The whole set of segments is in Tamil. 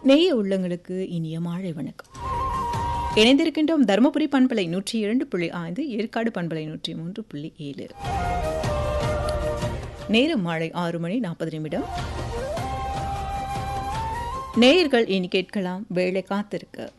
நெய்ய உள்ளங்களுக்கு இனிய மாழை வணக்கம் இணைந்திருக்கின்றோம் தருமபுரி பண்பலை நூற்றி இரண்டு புள்ளி ஐந்து ஏற்காடு பண்பலை நூற்றி மூன்று புள்ளி ஏழு நேரம் மாலை ஆறு மணி நாற்பது நிமிடம் நேயர்கள் இனி கேட்கலாம் வேலை காத்திருக்க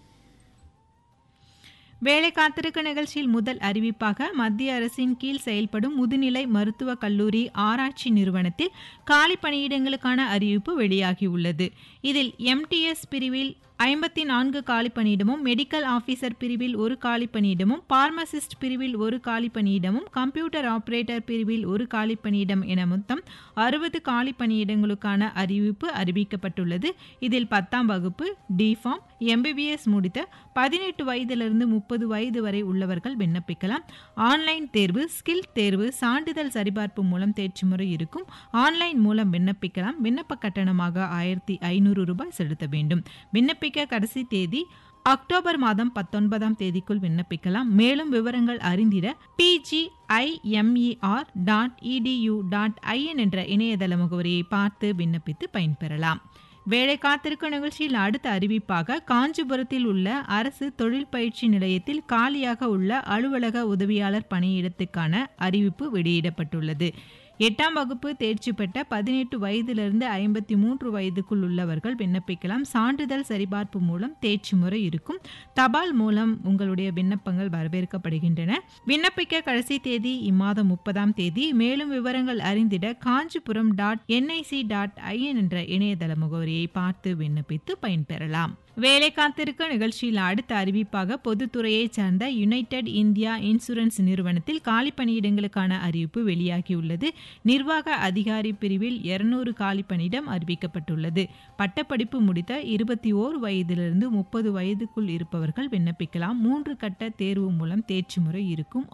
வேலை காத்திருக்க நிகழ்ச்சியில் முதல் அறிவிப்பாக மத்திய அரசின் கீழ் செயல்படும் முதுநிலை மருத்துவக் கல்லூரி ஆராய்ச்சி நிறுவனத்தில் காலி பணியிடங்களுக்கான அறிவிப்பு வெளியாகியுள்ளது இதில் எம்டிஎஸ் பிரிவில் ஐம்பத்தி நான்கு காலி பணியிடமும் மெடிக்கல் ஆஃபீஸர் பிரிவில் ஒரு காலி பணியிடமும் பார்மசிஸ்ட் பிரிவில் ஒரு காலி பணியிடமும் கம்ப்யூட்டர் ஆபரேட்டர் பிரிவில் ஒரு காலி பணியிடம் என மொத்தம் அறுபது காலி பணியிடங்களுக்கான அறிவிப்பு அறிவிக்கப்பட்டுள்ளது இதில் பத்தாம் வகுப்பு டிஃபார்ம் எம்பிபிஎஸ் முடித்த பதினெட்டு வயதிலிருந்து முப்பது வயது வரை உள்ளவர்கள் விண்ணப்பிக்கலாம் ஆன்லைன் தேர்வு ஸ்கில் தேர்வு சான்றிதழ் சரிபார்ப்பு மூலம் தேர்ச்சி முறை இருக்கும் ஆன்லைன் மூலம் விண்ணப்பிக்கலாம் விண்ணப்ப கட்டணமாக ஆயிரத்தி ஐநூறு ரூபாய் செலுத்த வேண்டும் விண்ணப்பிக்க கடைசி தேதி அக்டோபர் மாதம் பத்தொன்பதாம் தேதிக்குள் விண்ணப்பிக்கலாம் மேலும் விவரங்கள் அறிந்திட PGIMER dot edu dot IN என்ற இணையதள முகவரியை பார்த்து விண்ணப்பித்து பயன்பெறலாம் வேலை காத்திருக்கும் நிகழ்ச்சியில் அடுத்த அறிவிப்பாக காஞ்சிபுரத்தில் உள்ள அரசு தொழில் பயிற்சி நிலையத்தில் காலியாக உள்ள அலுவலக உதவியாளர் பணியிடத்துக்கான அறிவிப்பு வெளியிடப்பட்டுள்ளது எட்டாம் வகுப்பு தேர்ச்சி பெற்ற பதினெட்டு வயதிலிருந்து ஐம்பத்தி மூன்று வயதுக்குள் உள்ளவர்கள் விண்ணப்பிக்கலாம் சான்றிதழ் சரிபார்ப்பு மூலம் தேர்ச்சி முறை இருக்கும் தபால் மூலம் உங்களுடைய விண்ணப்பங்கள் வரவேற்கப்படுகின்றன விண்ணப்பிக்க கடைசி தேதி இம்மாதம் முப்பதாம் தேதி மேலும் விவரங்கள் அறிந்திட Kanchipuram dot NIC dot IN என்ற இணையதள முகவரியை பார்த்து விண்ணப்பித்து பயன்பெறலாம் வேலை காத்திருக்க நிகழ்ச்சியில் அடுத்த அறிவிப்பாக பொதுத்துறையைச் சார்ந்த யுனைடெட் இந்தியா இன்சூரன்ஸ் நிறுவனத்தில் காலி பணியிடங்களுக்கான அறிவிப்பு வெளியாகியுள்ளது நிர்வாக அதிகாரி பிரிவில் இருநூறு காலி பணியிடம் அறிவிக்கப்பட்டுள்ளது பட்டப்படிப்பு முடித்த இருபத்தி ஓரு வயதிலிருந்து முப்பது வயதுக்குள் இருப்பவர்கள் விண்ணப்பிக்கலாம் மூன்று கட்ட தேர்வு மூலம் தேர்ச்சி முறை இருக்கும்